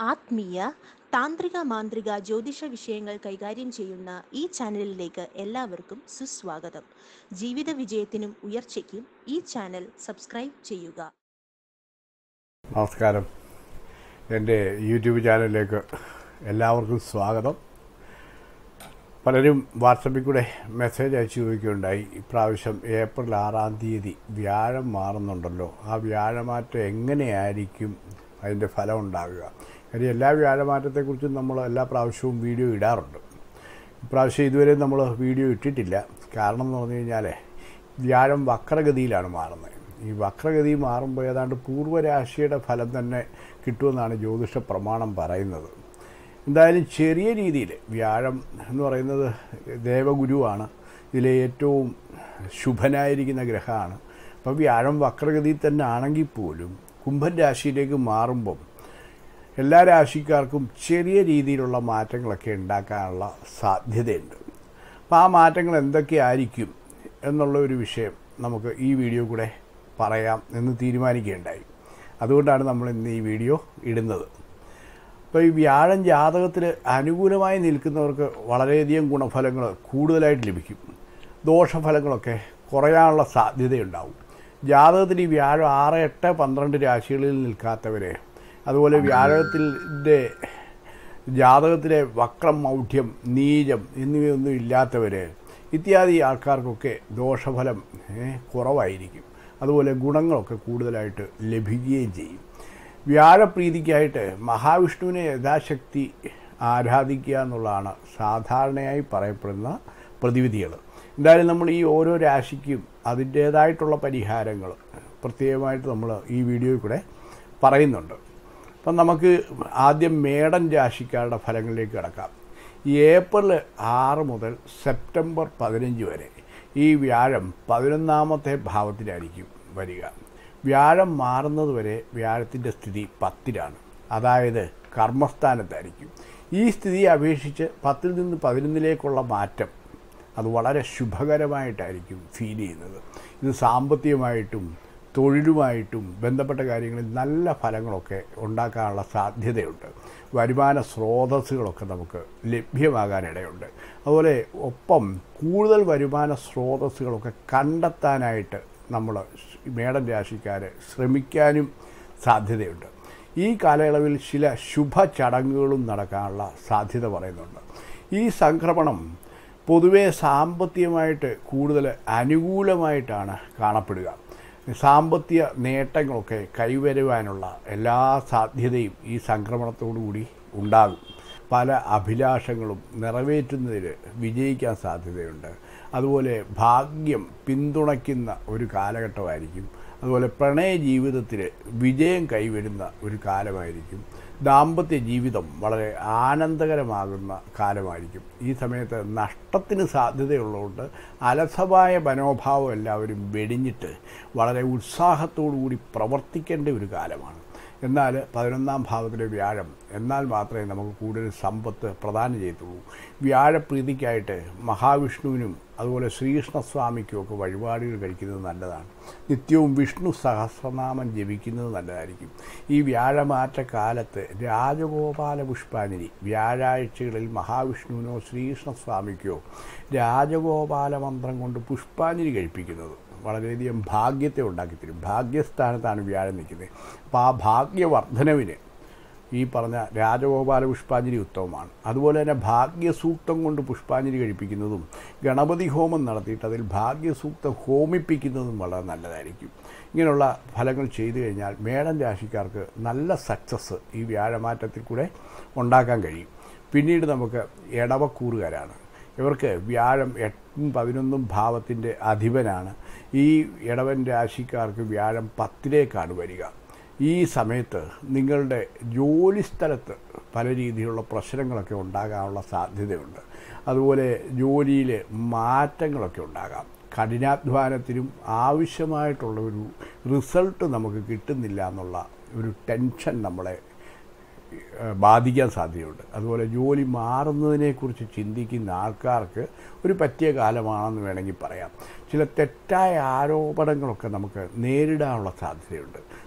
ആത്മീയ താന്ത്രിക മാന്ത്രിക ജ്യോതിഷ വിഷയങ്ങൾ കൈകാര്യം ചെയ്യുന്ന ഈ ചാനലിലേക്ക് എല്ലാവർക്കും സുസ്വാഗതം ജീവിത വിജയത്തിനും ഉയർച്ചയ്ക്കും ഈ ചാനൽ സബ്സ്ക്രൈബ് ചെയ്യുക നമസ്കാരം എൻ്റെ യൂട്യൂബ് ചാനലിലേക്ക് എല്ലാവർക്കും സ്വാഗതം പലരും വാട്സപ്പിൽ കൂടെ മെസ്സേജ് അയച്ചു ചോദിക്കുകയുണ്ടായി ഇപ്രാവശ്യം ഏപ്രിൽ ആറാം തീയതി വ്യാഴം മാറുന്നുണ്ടല്ലോ ആ വ്യാഴമാറ്റം എങ്ങനെയായിരിക്കും അതിൻ്റെ ഫലം ഉണ്ടാകുക കാര്യം എല്ലാ വ്യാഴമാറ്റത്തെക്കുറിച്ചും നമ്മൾ എല്ലാ പ്രാവശ്യവും വീഡിയോ ഇടാറുണ്ട് ഇപ്രാവശ്യം ഇതുവരെ നമ്മൾ വീഡിയോ ഇട്ടിട്ടില്ല കാരണം എന്ന് പറഞ്ഞു കഴിഞ്ഞാൽ വ്യാഴം വക്രഗതിയിലാണ് മാറുന്നത് ഈ വക്രഗതി മാറുമ്പോൾ ഏതാണ്ട് പൂർവ്വരാശിയുടെ ഫലം തന്നെ കിട്ടുമെന്നാണ് ജ്യോതിഷ പ്രമാണം പറയുന്നത് എന്തായാലും ചെറിയ രീതിയിൽ വ്യാഴം എന്ന് പറയുന്നത് ദേവഗുരുവാണ് ഇതിലെ ഏറ്റവും ശുഭനായിരിക്കുന്ന ഗ്രഹമാണ് അപ്പോൾ വ്യാഴം വക്രഗതിയിൽ തന്നെ ആണെങ്കിൽ പോലും കുംഭൻ രാശിയിലേക്ക് മാറുമ്പം എല്ലാ രാശിക്കാർക്കും ചെറിയ രീതിയിലുള്ള മാറ്റങ്ങളൊക്കെ ഉണ്ടാക്കാനുള്ള സാധ്യതയുണ്ട് അപ്പോൾ ആ മാറ്റങ്ങൾ എന്തൊക്കെയായിരിക്കും എന്നുള്ള ഒരു വിഷയം നമുക്ക് ഈ വീഡിയോ കൂടെ പറയാം എന്ന് തീരുമാനിക്കുകയുണ്ടായി അതുകൊണ്ടാണ് നമ്മൾ ഇന്ന് ഈ വീഡിയോ ഇടുന്നത് അപ്പോൾ ഈ വ്യാഴം ജാതകത്തിൽ അനുകൂലമായി നിൽക്കുന്നവർക്ക് വളരെയധികം ഗുണഫലങ്ങൾ കൂടുതലായിട്ട് ലഭിക്കും ദോഷഫലങ്ങളൊക്കെ കുറയാനുള്ള സാധ്യതയുണ്ടാവും ജാതകത്തിൽ ഈ വ്യാഴം ആറ് എട്ട് പന്ത്രണ്ട് രാശികളിൽ നിൽക്കാത്തവരെ അതുപോലെ വ്യാഴത്തിൻ്റെ ജാതകത്തിലെ വക്രം മൗഢ്യം നീചം എന്നിവയൊന്നും ഇല്ലാത്തവർ ഇത്യാദി ആൾക്കാർക്കൊക്കെ ദോഷഫലം ഏ, കുറവായിരിക്കും അതുപോലെ ഗുണങ്ങളൊക്കെ കൂടുതലായിട്ട് ലഭിക്കുകയും ചെയ്യും വ്യാഴപ്രീതിക്കായിട്ട് മഹാവിഷ്ണുവിനെ യഥാശക്തി ആരാധിക്കുക എന്നുള്ളതാണ് സാധാരണയായി പറയപ്പെടുന്ന പ്രതിവിധികൾ എന്തായാലും നമ്മൾ ഈ ഓരോ രാശിക്കും അതിൻ്റേതായിട്ടുള്ള പരിഹാരങ്ങൾ പ്രത്യേകമായിട്ട് നമ്മൾ ഈ വീഡിയോയിൽ കൂടെ പറയുന്നുണ്ട് അപ്പം നമുക്ക് ആദ്യം മേടൻ രാശിക്കാരുടെ ഫലങ്ങളിലേക്ക് കിടക്കാം ഈ ഏപ്രിൽ ആറ് മുതൽ സെപ്റ്റംബർ പതിനഞ്ച് വരെ ഈ വ്യാഴം പതിനൊന്നാമത്തെ ഭാവത്തിലായിരിക്കും വരിക വ്യാഴം മാറുന്നത് വരെ വ്യാഴത്തിൻ്റെ സ്ഥിതി പത്തിലാണ് അതായത് കർമ്മസ്ഥാനത്തായിരിക്കും ഈ സ്ഥിതിയെ അപേക്ഷിച്ച് പത്തിൽ നിന്ന് പതിനൊന്നിലേക്കുള്ള മാറ്റം അത് വളരെ ശുഭകരമായിട്ടായിരിക്കും ഫീൽ ചെയ്യുന്നത് ഇത് സാമ്പത്തികമായിട്ടും തൊഴിലുമായിട്ടും ബന്ധപ്പെട്ട കാര്യങ്ങളിൽ നല്ല ഫലങ്ങളൊക്കെ ഉണ്ടാക്കാനുള്ള സാധ്യതയുണ്ട് വരുമാന സ്രോതസ്സുകളൊക്കെ നമുക്ക് ലഭ്യമാകാനിടയുണ്ട് അതുപോലെ ഒപ്പം കൂടുതൽ വരുമാന സ്രോതസ്സുകളൊക്കെ കണ്ടെത്താനായിട്ട് നമ്മൾ മേടൻ രാശിക്കാർ ശ്രമിക്കാനും സാധ്യതയുണ്ട് ഈ കാലയളവിൽ ചില ശുഭ ചടങ്ങുകളും നടക്കാനുള്ള സാധ്യത പറയുന്നുണ്ട് ഈ സംക്രമണം പൊതുവെ സാമ്പത്തികമായിട്ട് കൂടുതൽ അനുകൂലമായിട്ടാണ് കാണപ്പെടുക സാമ്പത്തിക നേട്ടങ്ങളൊക്കെ കൈവരുവാനുള്ള എല്ലാ സാധ്യതയും ഈ സംക്രമണത്തോടുകൂടി ഉണ്ടാകും പല അഭിലാഷങ്ങളും നിറവേറ്റുന്നതിൽ വിജയിക്കാൻ സാധ്യതയുണ്ട് അതുപോലെ ഭാഗ്യം പിന്തുണയ്ക്കുന്ന ഒരു കാലഘട്ടമായിരിക്കും അതുപോലെ പ്രണയ ജീവിതത്തിൽ വിജയം കൈവരുന്ന ഒരു കാലമായിരിക്കും ദാമ്പത്യ ജീവിതം വളരെ ആനന്ദകരമാകുന്ന കാലമായിരിക്കും ഈ സമയത്ത് നഷ്ടത്തിന് സാധ്യതയുള്ളതുകൊണ്ട് അലസമായ മനോഭാവം എല്ലാവരും വെടിഞ്ഞിട്ട് വളരെ ഉത്സാഹത്തോടു കൂടി പ്രവർത്തിക്കേണ്ട ഒരു കാലമാണ് എന്നാൽ പതിനൊന്നാം ഭാവത്തിലെ വ്യാഴം എന്നാൽ മാത്രമേ നമുക്ക് കൂടുതൽ സമ്പത്ത് പ്രദാനം ചെയ്യത്തുള്ളൂ വ്യാഴപ്രീതിക്കായിട്ട് മഹാവിഷ്ണുവിനും അതുപോലെ ശ്രീകൃഷ്ണസ്വാമിക്കും ഒക്കെ വഴിപാടുകൾ കഴിക്കുന്നത് നല്ലതാണ് നിത്യവും വിഷ്ണു സഹസ്രനാമം ജപിക്കുന്നത് നല്ലതായിരിക്കും ഈ വ്യാഴമാറ്റ കാലത്ത് രാജഗോപാല പുഷ്പാഞ്ജലി വ്യാഴാഴ്ചകളിൽ മഹാവിഷ്ണുവിനോ ശ്രീകൃഷ്ണസ്വാമിക്കോ രാജഗോപാല മന്ത്രം കൊണ്ട് പുഷ്പാഞ്ജലി കഴിപ്പിക്കുന്നത് വളരെയധികം ഭാഗ്യത്തെ ഉണ്ടാക്കിത്തരും ഭാഗ്യസ്ഥാനത്താണ് വ്യാഴം നിൽക്കുന്നത് അപ്പോൾ ആ ഭാഗ്യവർദ്ധനവിന് ഈ പറഞ്ഞ രാജഗോപാല പുഷ്പാഞ്ജലി ഉത്തമമാണ് അതുപോലെ തന്നെ ഭാഗ്യസൂക്തം കൊണ്ട് പുഷ്പാഞ്ജലി കഴിപ്പിക്കുന്നതും ഗണപതി ഹോമം നടത്തിയിട്ട് അതിൽ ഭാഗ്യസൂക്തം ഹോമിപ്പിക്കുന്നതും വളരെ നല്ലതായിരിക്കും ഇങ്ങനെയുള്ള ഫലങ്ങൾ ചെയ്തു കഴിഞ്ഞാൽ മേടൻ രാശിക്കാർക്ക് നല്ല സക്സസ് ഈ വ്യാഴമാറ്റത്തിൽ കൂടെ ഉണ്ടാക്കാൻ കഴിയും പിന്നീട് നമുക്ക് ഇടവക്കൂറുകാരാണ് ഇവർക്ക് വ്യാഴം എട്ടും പതിനൊന്നും ഭാവത്തിൻ്റെ അധിപനാണ് ഈ ഇടവൻ രാശിക്കാർക്ക് വ്യാഴം പത്തിലേക്കാണ് വരിക ഈ സമയത്ത് നിങ്ങളുടെ ജോലിസ്ഥലത്ത് പല രീതിയിലുള്ള പ്രശ്നങ്ങളൊക്കെ ഉണ്ടാകാനുള്ള സാധ്യതയുണ്ട് അതുപോലെ ജോലിയിൽ മാറ്റങ്ങളൊക്കെ ഉണ്ടാകാം കഠിനാധ്വാനത്തിനും ആവശ്യമായിട്ടുള്ള ഒരു റിസൾട്ട് നമുക്ക് കിട്ടുന്നില്ല എന്നുള്ള ഒരു ടെൻഷൻ നമ്മളെ ഏഹ്, ബാധിക്കാൻ സാധ്യതയുണ്ട് അതുപോലെ ജോലി മാറുന്നതിനെക്കുറിച്ച് ചിന്തിക്കുന്ന ആൾക്കാർക്ക് ഒരു പറ്റിയ കാലമാണെന്ന് വേണമെങ്കിൽ പറയാം ചില തെറ്റായ ആരോപണങ്ങളൊക്കെ നമുക്ക് നേരിടാനുള്ള സാധ്യതയുണ്ട്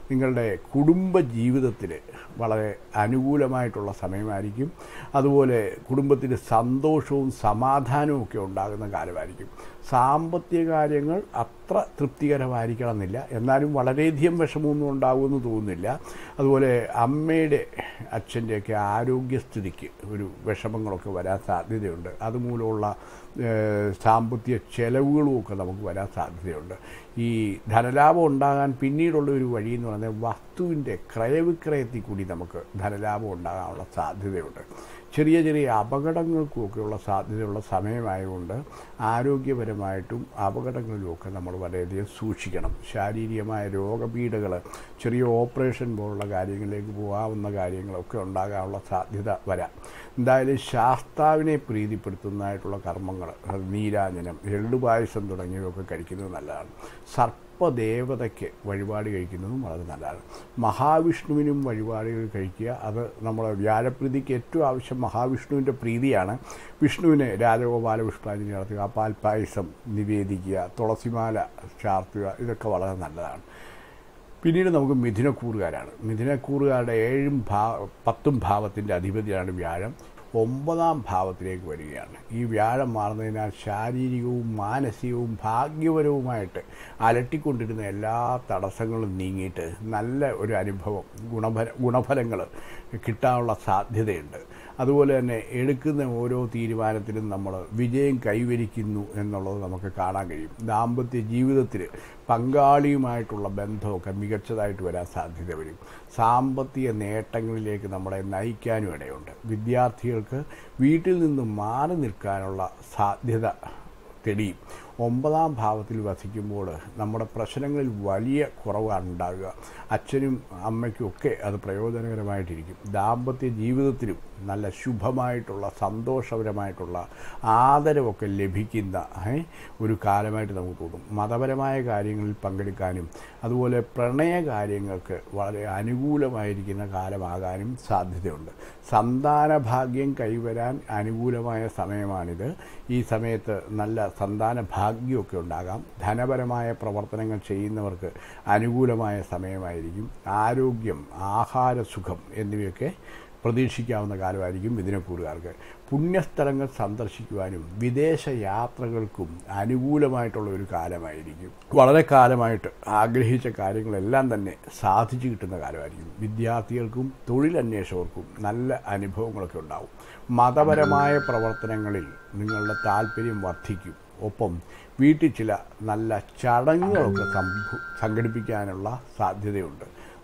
നിങ്ങളുടെ കുടുംബ ജീവിതത്തിൽ വളരെ അനുകൂലമായിട്ടുള്ള സമയമായിരിക്കും അതുപോലെ കുടുംബത്തിൽ സന്തോഷവും സമാധാനവും ഒക്കെ ഉണ്ടാകുന്ന കാലമായിരിക്കും സാമ്പത്തിക കാര്യങ്ങൾ അത്ര തൃപ്തികരമായിരിക്കണമെന്നില്ല എന്നാലും വളരെയധികം വിഷമമൊന്നും ഉണ്ടാകുമെന്ന് തോന്നുന്നില്ല അതുപോലെ അമ്മയുടെ അച്ഛൻ്റെയൊക്കെ ആരോഗ്യസ്ഥിതിക്ക് ഒരു വിഷമങ്ങളൊക്കെ വരാൻ സാധ്യതയുണ്ട് അതുമൂലമുള്ള ഏഹ്, സാമ്പത്തിക ചെലവുകളുമൊക്കെ നമുക്ക് വരാൻ സാധ്യതയുണ്ട് ഈ ധനലാഭം ഉണ്ടാകാൻ പിന്നീടുള്ള ഒരു വഴി എന്ന് പറയുന്നത് വസ്തുവിൻ്റെ ക്രയവിക്രയത്തിൽ കൂടി നമുക്ക് ധനലാഭം ഉണ്ടാകാനുള്ള സാധ്യതയുണ്ട് ചെറിയ ചെറിയ അപകടങ്ങൾക്കുമൊക്കെയുള്ള സാധ്യതയുള്ള സമയമായതുകൊണ്ട് ആരോഗ്യപരമായിട്ടും അപകടങ്ങളിലുമൊക്കെ നമ്മൾ വളരെയധികം സൂക്ഷിക്കണം ശാരീരികമായ രോഗപീഠകൾ ചെറിയ ഓപ്പറേഷൻ പോലുള്ള കാര്യങ്ങളിലേക്ക് പോകാവുന്ന കാര്യങ്ങളൊക്കെ ഉണ്ടാകാനുള്ള സാധ്യത വരാം എന്തായാലും ശാസ്താവിനെ പ്രീതിപ്പെടുത്തുന്നതായിട്ടുള്ള കർമ്മങ്ങൾ അത് നീരാഞ്ജനം എള്ളുപായസം തുടങ്ങിയവയൊക്കെ കഴിക്കുന്നത് നല്ലതാണ് സർപ്പദേവതയ്ക്ക് വഴിപാട് കഴിക്കുന്നതും വളരെ നല്ലതാണ് മഹാവിഷ്ണുവിനും വഴിപാടുകൾ കഴിക്കുക അത് നമ്മുടെ വ്യാഴപ്രീതിക്ക് ഏറ്റവും ആവശ്യം മഹാവിഷ്ണുവിൻ്റെ പ്രീതിയാണ് വിഷ്ണുവിന് രാജഗോപാല പുഷ്പാഞ്ജലി നടത്തുക പാൽപ്പായസം നിവേദിക്കുക തുളസിമാല ചാർത്തുക ഇതൊക്കെ വളരെ നല്ലതാണ് പിന്നീട് നമുക്ക് മിഥുനക്കൂറുകാരാണ് മിഥുനക്കൂറുകാരുടെ ഏഴും ഭാ പത്തും ഭാവത്തിൻ്റെ അധിപതിയാണ് വ്യാഴം ഒമ്പതാം ഭാവത്തിലേക്ക് വരികയാണ് ഈ വ്യാഴം മാറുന്നതിനാൽ ശാരീരികവും മാനസികവും ഭാഗ്യപരവുമായിട്ട് അലട്ടിക്കൊണ്ടിരുന്ന എല്ലാ തടസ്സങ്ങളും നീങ്ങിയിട്ട് നല്ല ഒരു അനുഭവം ഗുണഫല ഗുണഫലങ്ങൾ കിട്ടാനുള്ള സാധ്യതയുണ്ട് അതുപോലെ തന്നെ എടുക്കുന്ന ഓരോ തീരുമാനത്തിലും നമ്മൾ വിജയം കൈവരിക്കുന്നു എന്നുള്ളത് നമുക്ക് കാണാൻ കഴിയും ദാമ്പത്യ ജീവിതത്തിൽ പങ്കാളിയുമായിട്ടുള്ള ബന്ധമൊക്കെ മികച്ചതായിട്ട് വരാൻ സാധ്യത വരും സാമ്പത്തിക നേട്ടങ്ങളിലേക്ക് നമ്മളെ നയിക്കാനും ഇടയുണ്ട് വിദ്യാർത്ഥികൾക്ക് വീട്ടിൽ നിന്ന് മാറി നിൽക്കാനുള്ള സാധ്യത തെളിയും ഒമ്പതാം ഭാവത്തിൽ വസിക്കുമ്പോൾ നമ്മുടെ പ്രശ്നങ്ങളിൽ വലിയ കുറവാണ് ഉണ്ടാകുക അച്ഛനും അമ്മയ്ക്കും ഒക്കെ അത് പ്രയോജനകരമായിട്ടിരിക്കും ദാമ്പത്യ ജീവിതത്തിലും നല്ല ശുഭമായിട്ടുള്ള സന്തോഷപരമായിട്ടുള്ള ആദരവൊക്കെ ലഭിക്കുന്ന ഏ, ഒരു കാലമായിട്ട് നമുക്ക് തോന്നും മതപരമായ കാര്യങ്ങളിൽ പങ്കെടുക്കാനും അതുപോലെ പ്രണയ കാര്യങ്ങൾക്ക് വളരെ അനുകൂലമായിരിക്കുന്ന കാലമാകാനും സാധ്യതയുണ്ട് സന്താന ഭാഗ്യം കൈവരാൻ അനുകൂലമായ സമയമാണിത് ഈ സമയത്ത് നല്ല സന്താന ഭാഗ്യമൊക്കെ ഉണ്ടാകാം ധനപരമായ പ്രവർത്തനങ്ങൾ ചെയ്യുന്നവർക്ക് അനുകൂലമായ സമയമായിരിക്കും ആരോഗ്യം ആഹാരസുഖം എന്നിവയൊക്കെ പ്രതീക്ഷിക്കാവുന്ന കാലമായിരിക്കും ഇതിനെക്കൂറുകാർക്ക് പുണ്യസ്ഥലങ്ങൾ സന്ദർശിക്കുവാനും വിദേശ യാത്രകൾക്കും അനുകൂലമായിട്ടുള്ള ഒരു കാലമായിരിക്കും വളരെ കാലമായിട്ട് ആഗ്രഹിച്ച കാര്യങ്ങളെല്ലാം തന്നെ സാധിച്ചു കിട്ടുന്ന കാലമായിരിക്കും വിദ്യാർത്ഥികൾക്കും തൊഴിലന്വേഷകർക്കും നല്ല അനുഭവങ്ങളൊക്കെ ഉണ്ടാവും മതപരമായ പ്രവർത്തനങ്ങളിൽ നിങ്ങളുടെ താല്പര്യം വർദ്ധിക്കും ഒപ്പം വീട്ടിൽ ചില നല്ല ചടങ്ങുകളൊക്കെ സംഭ- സംഘടിപ്പിക്കാനുള്ള സാധ്യതയുണ്ട്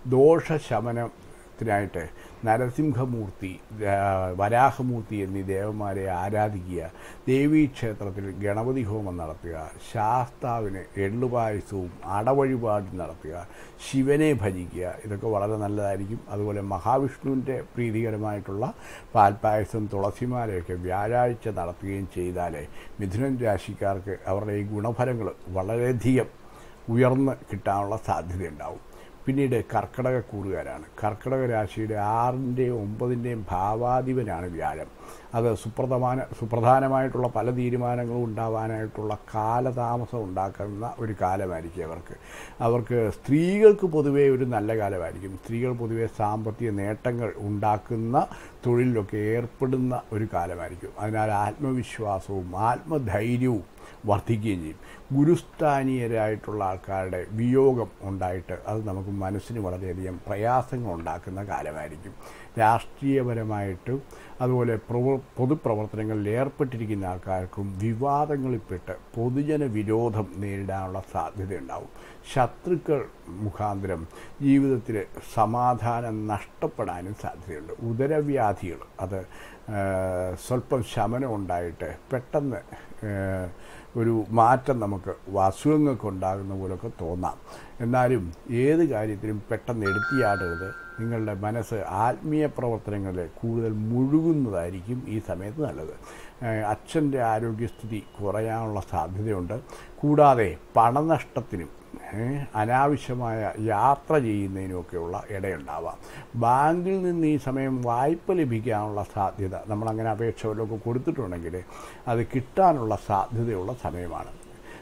ദോഷശമനത്തിനായിട്ട് നരസിംഹമൂർത്തി രാ- വരാഹമൂർത്തി എന്നീ ദേവന്മാരെ ആരാധിക്കുക ദേവീക്ഷേത്രത്തിൽ ഗണപതി ഹോമം നടത്തുക ശാസ്താവിന് എള്ളുപായസവും അടവഴിപാട് നടത്തുക ശിവനെ ഭജിക്കുക ഇതൊക്കെ വളരെ നല്ലതായിരിക്കും അതുപോലെ മഹാവിഷ്ണുവിൻ്റെ പ്രീതികരമായിട്ടുള്ള പാൽപ്പായസം തുളസിമാലയൊക്കെ വ്യാഴാഴ്ച നടത്തുകയും ചെയ്താൽ മിഥുനൻ രാശിക്കാർക്ക് അവരുടെ ഈ ഗുണഫലങ്ങൾ വളരെയധികം ഉയർന്ന് കിട്ടാനുള്ള സാധ്യതയുണ്ടാവും പിന്നീട് കർക്കിടക കൂറുകാരാണ് കർക്കിടക രാശിയുടെ ആറിൻ്റെയും ഒമ്പതിൻ്റെയും ഭാവാധിപനാണ് വ്യാഴം അത് സുപ്രധാന സുപ്രധാനമായിട്ടുള്ള പല തീരുമാനങ്ങളും ഉണ്ടാവാനായിട്ടുള്ള കാലതാമസം ഉണ്ടാക്കുന്ന ഒരു കാലമായിരിക്കും അവർക്ക് അവർക്ക് സ്ത്രീകൾക്ക് പൊതുവേ ഒരു നല്ല കാലമായിരിക്കും സ്ത്രീകൾ പൊതുവേ സാമ്പത്തിക നേട്ടങ്ങൾ ഉണ്ടാക്കുന്ന തൊഴിലിലൊക്കെ ഏർപ്പെടുന്ന ഒരു കാലമായിരിക്കും അതിനാൽ ആത്മവിശ്വാസവും ആത്മധൈര്യവും വർദ്ധിക്കുകയും ചെയ്യും ഗുരുസ്ഥാനീയരായിട്ടുള്ള ആൾക്കാരുടെ വിയോഗം ഉണ്ടായിട്ട് അത് നമുക്ക് മനസ്സിന് വളരെയധികം പ്രയാസങ്ങൾ ഉണ്ടാക്കുന്ന കാലമായിരിക്കും രാഷ്ട്രീയപരമായിട്ടും അതുപോലെ പ്രവ പൊതുപ്രവർത്തനങ്ങളിൽ ഏർപ്പെട്ടിരിക്കുന്ന ആൾക്കാർക്കും വിവാദങ്ങളിൽപ്പെട്ട് പൊതുജന വിരോധം നേരിടാനുള്ള സാധ്യതയുണ്ടാവും ശത്രുക്കൾ മുഖാന്തരം ജീവിതത്തിൽ സമാധാനം നഷ്ടപ്പെടാനും സാധ്യതയുണ്ട് ഉദരവ്യാധികൾ അത് ആ, സ്വല്പം ശമനം ഉണ്ടായിട്ട് പെട്ടെന്ന് ആ, ഒരു മാറ്റം നമുക്ക് അസുഖങ്ങൾക്ക് ഉണ്ടാകുന്ന പോലൊക്കെ തോന്നാം എന്നാലും ഏത് കാര്യത്തിലും പെട്ടെന്ന് എടുത്തിയാടരുത് നിങ്ങളുടെ മനസ്സ് ആത്മീയ പ്രവർത്തനങ്ങളിൽ കൂടുതൽ മുഴുകുന്നതായിരിക്കും ഈ സമയത്ത് നല്ലത് ഏഹ് അച്ഛൻ്റെ ആരോഗ്യസ്ഥിതി കുറയാനുള്ള സാധ്യതയുണ്ട് കൂടാതെ പണനഷ്ടത്തിനും ഏഹ് അനാവശ്യമായ യാത്ര ചെയ്യുന്നതിനുമൊക്കെയുള്ള ഇടയുണ്ടാവാം ബാങ്കിൽ നിന്ന് ഈ സമയം വായ്പ ലഭിക്കാനുള്ള സാധ്യത നമ്മളങ്ങനെ അപേക്ഷ വല്ലതൊക്കെ കൊടുത്തിട്ടുണ്ടെങ്കിൽ അത് കിട്ടാനുള്ള സാധ്യതയുള്ള സമയമാണ്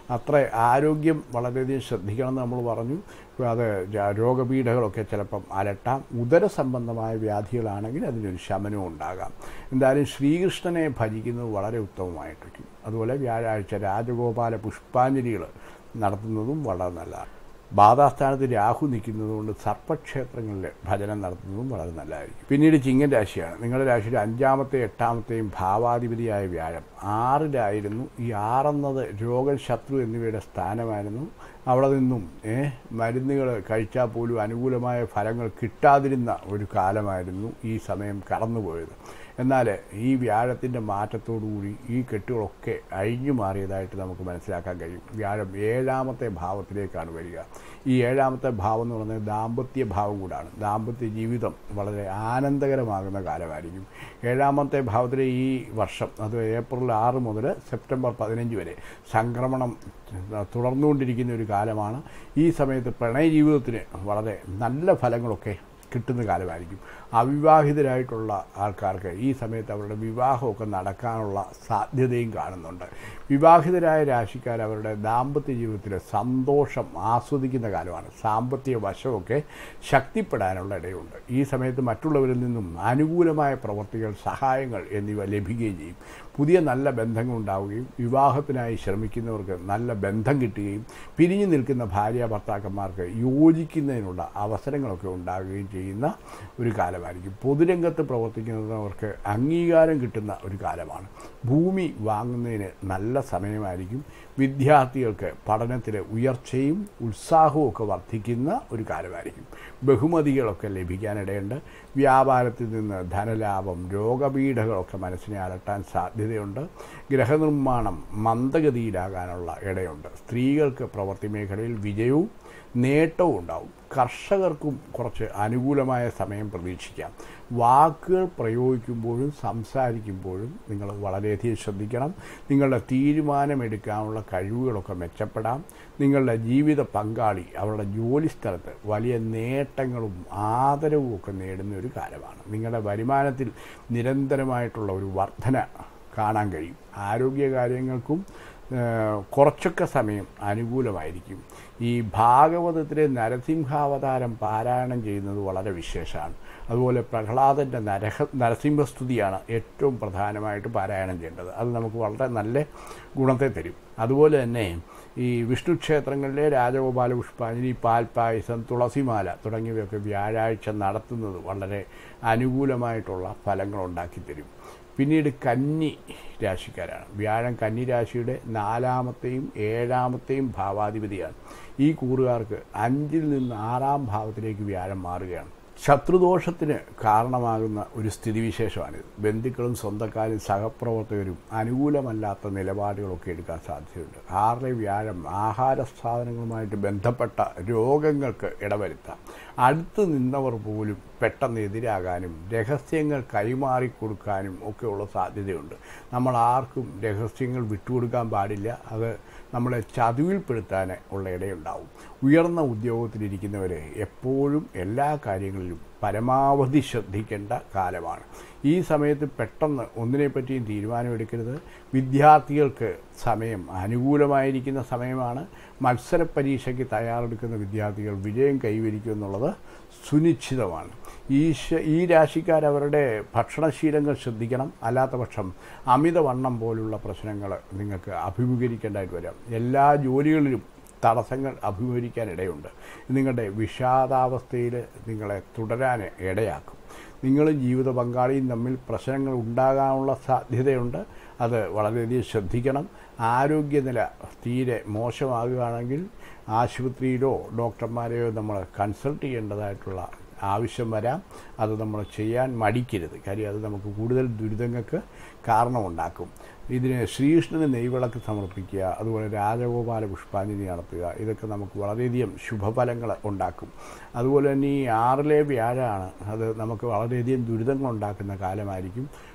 അത്ര ആരോഗ്യം വളരെയധികം ശ്രദ്ധിക്കണം എന്ന് നമ്മൾ പറഞ്ഞു ഇപ്പോൾ അത് ജ- രോഗപീഠകളൊക്കെ ചിലപ്പം അലട്ടാം ഉദര സംബന്ധമായ വ്യാധികളാണെങ്കിൽ അതിനൊരു ശമനവും ഉണ്ടാകാം എന്തായാലും ശ്രീകൃഷ്ണനെ ഭജിക്കുന്നത് വളരെ ഉത്തമമായിട്ടിരിക്കും അതുപോലെ വ്യാഴാഴ്ച രാജഗോപാല പുഷ്പാഞ്ജലികൾ നടത്തുന്നതും വളരെ നല്ലതാണ് ബാധാസ്ഥാനത്ത് രാഹു നിൽക്കുന്നതുകൊണ്ട് സർപ്പക്ഷേത്രങ്ങളിൽ ഭജനം നടത്തുന്നതും വളരെ നല്ലതായിരിക്കും പിന്നീട് ചിങ്ങൻ രാശിയാണ് നിങ്ങളുടെ രാശിയുടെ അഞ്ചാമത്തെ എട്ടാമത്തെയും ഭാവാധിപതിയായ വ്യാഴം ആറിലായിരുന്നു ഈ ആറെന്നത് രോഗം ശത്രു എന്നിവയുടെ സ്ഥാനമായിരുന്നു അവിടെ നിന്നും ഏ, മരുന്നുകൾ കഴിച്ചാൽ പോലും അനുകൂലമായ ഫലങ്ങൾ കിട്ടാതിരുന്ന ഒരു കാലമായിരുന്നു ഈ സമയം കടന്നുപോയത് എന്നാൽ ഈ വ്യാഴത്തിൻ്റെ മാറ്റത്തോടുകൂടി ഈ കെട്ടുകളൊക്കെ അഴിഞ്ഞു മാറിയതായിട്ട് നമുക്ക് മനസ്സിലാക്കാൻ കഴിയും വ്യാഴം ഏഴാമത്തെ ഭാവത്തിലേക്കാണ് വരിക ഈ ഏഴാമത്തെ ഭാവം എന്ന് പറയുന്നത് ദാമ്പത്യ ഭാവം കൂടാണ് ദാമ്പത്യ ജീവിതം വളരെ ആനന്ദകരമാകുന്ന കാലമായിരിക്കും ഏഴാമത്തെ ഭാവത്തിലെ ഈ വർഷം അത് ഏപ്രിൽ ആറ് മുതൽ സെപ്റ്റംബർ പതിനഞ്ച് വരെ സംക്രമണം തുടർന്നുകൊണ്ടിരിക്കുന്ന ഒരു കാലമാണ് ഈ സമയത്ത് പ്രണയ ജീവിതത്തിന് വളരെ നല്ല ഫലങ്ങളൊക്കെ കിട്ടുന്ന കാലമായിരിക്കും അവിവാഹിതരായിട്ടുള്ള ആൾക്കാർക്ക് ഈ സമയത്ത് അവരുടെ വിവാഹമൊക്കെ നടക്കാനുള്ള സാധ്യതയും കാണുന്നുണ്ട് വിവാഹിതരായ രാശിക്കാർ അവരുടെ ദാമ്പത്യ ജീവിതത്തിലെ സന്തോഷം ആസ്വദിക്കുന്ന കാലമാണ് സാമ്പത്തിക വശമൊക്കെ ശക്തിപ്പെടാനുള്ള ഇടയുണ്ട് ഈ സമയത്ത് മറ്റുള്ളവരിൽ നിന്നും അനുകൂലമായ പ്രവർത്തികൾ സഹായങ്ങൾ എന്നിവ ലഭിക്കുകയും ചെയ്യും പുതിയ നല്ല ബന്ധങ്ങൾ ഉണ്ടാവുകയും വിവാഹത്തിനായി ശ്രമിക്കുന്നവർക്ക് നല്ല ബന്ധം കിട്ടുകയും പിരിഞ്ഞു നിൽക്കുന്ന ഭാര്യ ഭർത്താക്കന്മാർക്ക് യോജിക്കുന്നതിനുള്ള അവസരങ്ങളൊക്കെ ഉണ്ടാകുകയും ചെയ്യുന്ന ഒരു കാലമായിരിക്കും പൊതുരംഗത്ത് പ്രവർത്തിക്കുന്നവർക്ക് അംഗീകാരം കിട്ടുന്ന ഒരു കാലമാണ് ഭൂമി വാങ്ങുന്നതിന് നല്ല സമയമായിരിക്കും വിദ്യാർത്ഥികൾക്ക് പഠനത്തിലെ ഉയർച്ചയും ഉത്സാഹവും ഒക്കെ വർദ്ധിക്കുന്ന ഒരു കാലമായിരിക്കും ബഹുമതികളൊക്കെ ലഭിക്കാനിടയുണ്ട് വ്യാപാരത്തിൽ നിന്ന് ധനലാഭം രോഗപീഠകളൊക്കെ മനസ്സിനെ അലട്ടാൻ സാധ്യതയുണ്ട് ഗ്രഹനിർമ്മാണം മന്ദഗതിയിലാകാനുള്ള ഇടയുണ്ട് സ്ത്രീകൾക്ക് പ്രവൃത്തി മേഖലയിൽ വിജയവും നേട്ടവും ഉണ്ടാവും കർഷകർക്കും കുറച്ച് അനുകൂലമായ സമയം പ്രതീക്ഷിക്കാം വാക്കുകൾ പ്രയോഗിക്കുമ്പോഴും സംസാരിക്കുമ്പോഴും നിങ്ങൾ വളരെയധികം ശ്രദ്ധിക്കണം നിങ്ങളുടെ തീരുമാനമെടുക്കാനുള്ള കഴിവുകളൊക്കെ മെച്ചപ്പെടാം നിങ്ങളുടെ ജീവിത പങ്കാളി അവരുടെ ജോലി സ്ഥലത്ത് വലിയ നേട്ടങ്ങളും ആദരവും ഒക്കെ നേടുന്ന ഒരു കാലമാണ് നിങ്ങളുടെ വരുമാനത്തിൽ നിരന്തരമായിട്ടുള്ള ഒരു വർധന കാണാൻ കഴിയും ആരോഗ്യകാര്യങ്ങൾക്കും ഏഹ്, കുറച്ചൊക്കെ സമയം അനുകൂലമായിരിക്കും ഈ ഭാഗവതത്തിലെ നരസിംഹാവതാരം പാരായണം ചെയ്യുന്നത് വളരെ വിശേഷമാണ് അതുപോലെ പ്രഹ്ലാദൻ്റെ നരഹ നരസിംഹസ്തുതിയാണ് ഏറ്റവും പ്രധാനമായിട്ട് പാരായണം ചെയ്യേണ്ടത് അത് നമുക്ക് വളരെ നല്ല ഗുണത്തെ തരും അതുപോലെ തന്നെ ഈ വിഷ്ണു ക്ഷേത്രങ്ങളിലെ രാജഗോപാല പുഷ്പാഞ്ജലി പാൽപ്പായസം തുളസിമാല തുടങ്ങിയവയൊക്കെ വ്യാഴാഴ്ച നടത്തുന്നത് വളരെ അനുകൂലമായിട്ടുള്ള ഫലങ്ങൾ ഉണ്ടാക്കിത്തരും പിന്നീട് കന്നി രാശിക്കാരാണ് വ്യാഴം കന്നി രാശിയുടെ നാലാമത്തെയും ഏഴാമത്തെയും ഭാവാധിപതിയാണ് ഈ കൂറുകാർക്ക് അഞ്ചിൽ നിന്ന് ആറാം ഭാവത്തിലേക്ക് വ്യാഴം മാറുകയാണ് ശത്രുദോഷത്തിന് കാരണമാകുന്ന ഒരു സ്ഥിതിവിശേഷമാണിത് ബന്ധുക്കളും സ്വന്തക്കാരും സഹപ്രവർത്തകരും അനുകൂലമല്ലാത്ത നിലപാടുകളൊക്കെ എടുക്കാൻ സാധ്യതയുണ്ട് ആറിലെ വ്യാഴം ആഹാര സാധനങ്ങളുമായിട്ട് ബന്ധപ്പെട്ട രോഗങ്ങൾക്ക് ഇടവരുത്താം അടുത്ത് നിന്നവർ പോലും പെട്ടെന്ന് എതിരാകാനും രഹസ്യങ്ങൾ കൈമാറിക്കൊടുക്കാനും ഒക്കെയുള്ള സാധ്യതയുണ്ട് നമ്മൾ ആർക്കും രഹസ്യങ്ങൾ വിട്ടുകൊടുക്കാൻ പാടില്ല അത് നമ്മളെ ചതിവിൽപ്പെടുത്താൻ ഉള്ള ഇടയുണ്ടാവും ഉയർന്ന ഉദ്യോഗത്തിലിരിക്കുന്നവരെ എപ്പോഴും എല്ലാ കാര്യങ്ങളിലും പരമാവധി ശ്രദ്ധിക്കേണ്ട കാലമാണ് ഈ സമയത്ത് പെട്ടെന്ന് ഒന്നിനെപ്പറ്റിയും തീരുമാനമെടുക്കരുത് വിദ്യാർത്ഥികൾക്ക് സമയം അനുകൂലമായിരിക്കുന്ന സമയമാണ് മത്സര പരീക്ഷയ്ക്ക് തയ്യാറെടുക്കുന്ന വിദ്യാർത്ഥികൾ വിജയം കൈവരിക്കും എന്നുള്ളത് സുനിശ്ചിതമാണ് ഈ ശ- ഈ രാശിക്കാർ അവരുടെ ഭക്ഷണശീലങ്ങൾ ശ്രദ്ധിക്കണം അല്ലാത്ത പക്ഷം അമിതവണ്ണം പോലുള്ള പ്രശ്നങ്ങൾ നിങ്ങൾക്ക് അഭിമുഖീകരിക്കേണ്ടതായിട്ട് വരാം എല്ലാ ജോലികളിലും തടസ്സങ്ങൾ അഭിമുഖീകരിക്കാൻ ഇടയുണ്ട് നിങ്ങളുടെ വിഷാദാവസ്ഥയിൽ നിങ്ങളെ തുടരാൻ ഇടയാക്കും നിങ്ങളും ജീവിത പങ്കാളിയും തമ്മിൽ പ്രശ്നങ്ങൾ ഉണ്ടാകാനുള്ള സാധ്യതയുണ്ട് അത് വളരെയധികം ശ്രദ്ധിക്കണം ആരോഗ്യനില തീരെ മോശമാകുകയാണെങ്കിൽ ആശുപത്രിയിലോ ഡോക്ടർമാരെയോ നമ്മൾ കൺസൾട്ട് ചെയ്യേണ്ടതായിട്ടുള്ള ആവശ്യം വരാം അത് നമ്മൾ ചെയ്യാൻ മടിക്കരുത് കാര്യം അത് നമുക്ക് കൂടുതൽ ദുരിതങ്ങൾക്ക് കാരണമുണ്ടാക്കും ഇതിന് ശ്രീകൃഷ്ണന് നെയ്വിളക്ക് സമർപ്പിക്കുക അതുപോലെ രാജഗോപാല പുഷ്പാഞ്ജലി നടത്തുക ഇതൊക്കെ നമുക്ക് വളരെയധികം ശുഭഫലങ്ങൾ ഉണ്ടാക്കും അതുപോലെ തന്നെ ഈ ആറിലെ വ്യാഴമാണ് അത് നമുക്ക് വളരെയധികം ദുരിതങ്ങൾ ഉണ്ടാക്കുന്ന കാലമായിരിക്കും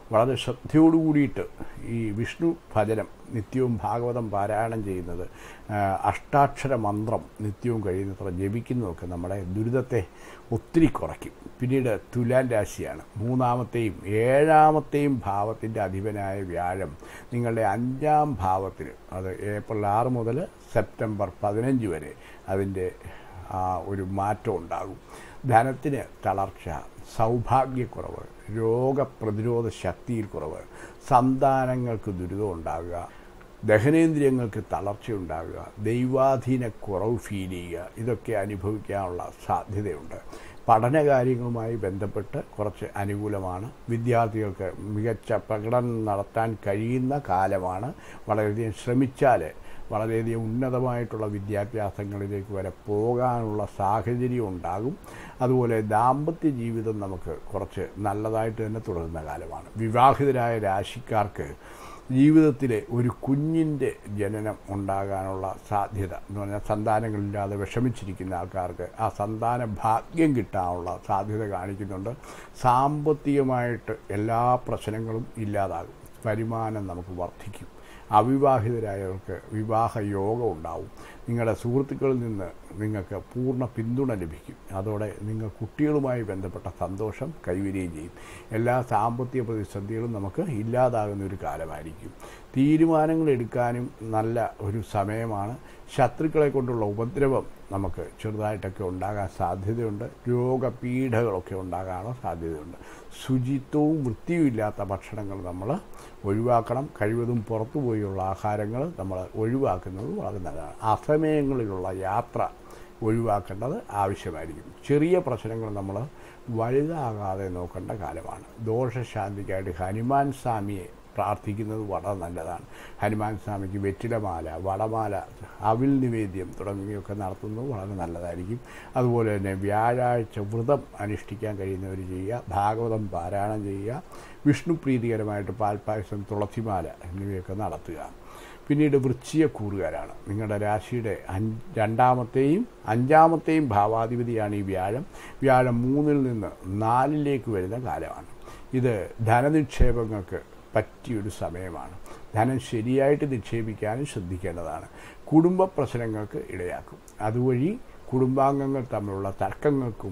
വളരെ ശ്രദ്ധയോടു കൂടിയിട്ട് ഈ വിഷ്ണു ഭജനം നിത്യവും ഭാഗവതം പാരായണം ചെയ്യുന്നത് ആ, അഷ്ടാക്ഷര മന്ത്രം നിത്യവും കഴിയുന്നത്ര ജപിക്കുന്നതൊക്കെ നമ്മുടെ ദുരിതത്തെ ഒത്തിരി കുറയ്ക്കും പിന്നീട് തുലാൻ രാശിയാണ് മൂന്നാമത്തെയും ഏഴാമത്തെയും ഭാവത്തിൻ്റെ അധിപനായ വ്യാഴം നിങ്ങളുടെ അഞ്ചാം ഭാവത്തിൽ അത് ഏപ്രിൽ ആറ് മുതൽ സെപ്റ്റംബർ പതിനഞ്ച് വരെ അതിൻ്റെ ആ ഒരു മാറ്റം ഉണ്ടാകും ധനത്തിന് തളർച്ച സൗഭാഗ്യക്കുറവ് രോഗപ്രതിരോധ ശക്തിയിൽ കുറവ് സന്താനങ്ങൾക്ക് ദുരിതം ഉണ്ടാകുക ദഹനേന്ദ്രിയങ്ങൾക്ക് തളർച്ചയുണ്ടാകുക ദൈവാധീന കുറവ് ഫീൽ ചെയ്യുക ഇതൊക്കെ അനുഭവിക്കാനുള്ള സാധ്യതയുണ്ട് പഠനകാര്യങ്ങളുമായി ബന്ധപ്പെട്ട് കുറച്ച് അനുകൂലമാണ് വിദ്യാർത്ഥികൾക്ക് മികച്ച പ്രകടനം നടത്താൻ കഴിയുന്ന കാലമാണ് വളരെയധികം ശ്രമിച്ചാൽ വളരെയധികം ഉന്നതമായിട്ടുള്ള വിദ്യാഭ്യാസങ്ങളിലേക്ക് വരെ പോകാനുള്ള സാഹചര്യം ഉണ്ടാകും അതുപോലെ ദാമ്പത്യ ജീവിതം നമുക്ക് കുറച്ച് നല്ലതായിട്ട് തന്നെ തുടരുന്ന കാലമാണ് വിവാഹിതരായ രാശിക്കാർക്ക് ജീവിതത്തിലെ ഒരു കുഞ്ഞിൻ്റെ ജനനം ഉണ്ടാകാനുള്ള സാധ്യത എന്ന് പറഞ്ഞാൽ സന്താനങ്ങളില്ലാതെ വിഷമിച്ചിരിക്കുന്ന ആൾക്കാർക്ക് ആ സന്താന ഭാഗ്യം കിട്ടാനുള്ള സാധ്യത കാണിക്കുന്നുണ്ട് സാമ്പത്തികമായിട്ട് എല്ലാ പ്രശ്നങ്ങളും ഇല്ലാതാകും വരുമാനം നമുക്ക് വർദ്ധിക്കും അവിവാഹിതരായവർക്ക് വിവാഹ യോഗം ഉണ്ടാവും നിങ്ങളുടെ സുഹൃത്തുക്കളിൽ നിന്ന് നിങ്ങൾക്ക് പൂർണ്ണ പിന്തുണ ലഭിക്കും അതോടെ നിങ്ങൾ കുട്ടികളുമായി ബന്ധപ്പെട്ട സന്തോഷം കൈവരികയും ചെയ്യും എല്ലാ സാമ്പത്തിക പ്രതിസന്ധികളും നമുക്ക് ഇല്ലാതാകുന്ന ഒരു കാലമായിരിക്കും തീരുമാനങ്ങൾ എടുക്കാനും നല്ല ഒരു സമയമാണ് ശത്രുക്കളെ കൊണ്ടുള്ള ഉപദ്രവം നമുക്ക് ചെറുതായിട്ടൊക്കെ ഉണ്ടാകാൻ സാധ്യതയുണ്ട് രോഗപീഠകളൊക്കെ ഉണ്ടാകാനുള്ള സാധ്യതയുണ്ട് ശുചിത്വവും വൃത്തിയും ഇല്ലാത്ത ഭക്ഷണങ്ങൾ നമ്മൾ ഒഴിവാക്കണം കഴിവതും പുറത്തു പോയുള്ള ആഹാരങ്ങൾ നമ്മൾ ഒഴിവാക്കുന്നത് വളരെ നല്ലതാണ് അസമയങ്ങളിലുള്ള യാത്ര ഒഴിവാക്കേണ്ടത് ആവശ്യമായിരിക്കും ചെറിയ പ്രശ്നങ്ങൾ നമ്മൾ വലുതാകാതെ നോക്കേണ്ട കാലമാണ് ദോഷശാന്തിക്കായിട്ട് ഹനുമാൻ സ്വാമിയെ പ്രാർത്ഥിക്കുന്നത് വളരെ നല്ലതാണ് ഹനുമാൻ സ്വാമിക്ക് വെറ്റിലമാല വടമാല അവിൽ നിവേദ്യം തുടങ്ങിയൊക്കെ നടത്തുന്നത് വളരെ നല്ലതായിരിക്കും അതുപോലെ തന്നെ വ്യാഴാഴ്ച വ്രതം അനുഷ്ഠിക്കാൻ കഴിയുന്നവർ ചെയ്യുക ഭാഗവതം പാരായണം ചെയ്യുക വിഷ്ണു പ്രീതികരമായിട്ട് പാൽപ്പായസം തുളസിമാല എന്നിവയൊക്കെ നടത്തുക പിന്നീട് വൃശ്ചിക കൂറുകാരാണ് നിങ്ങളുടെ രാശിയുടെ അഞ്ച് രണ്ടാമത്തെയും അഞ്ചാമത്തെയും ഭാവാധിപതിയാണ് ഈ വ്യാഴം വ്യാഴം മൂന്നിൽ നിന്ന് നാലിലേക്ക് വരുന്ന കാലമാണ് ഇത് ധനനിക്ഷേപങ്ങൾക്ക് പറ്റിയൊരു സമയമാണ് ധനം ശരിയായിട്ട് നിക്ഷേപിക്കാനും ശ്രദ്ധിക്കേണ്ടതാണ് കുടുംബ പ്രശ്നങ്ങൾക്ക് ഇടയാക്കും അതുവഴി കുടുംബാംഗങ്ങൾ തമ്മിലുള്ള തർക്കങ്ങൾക്കും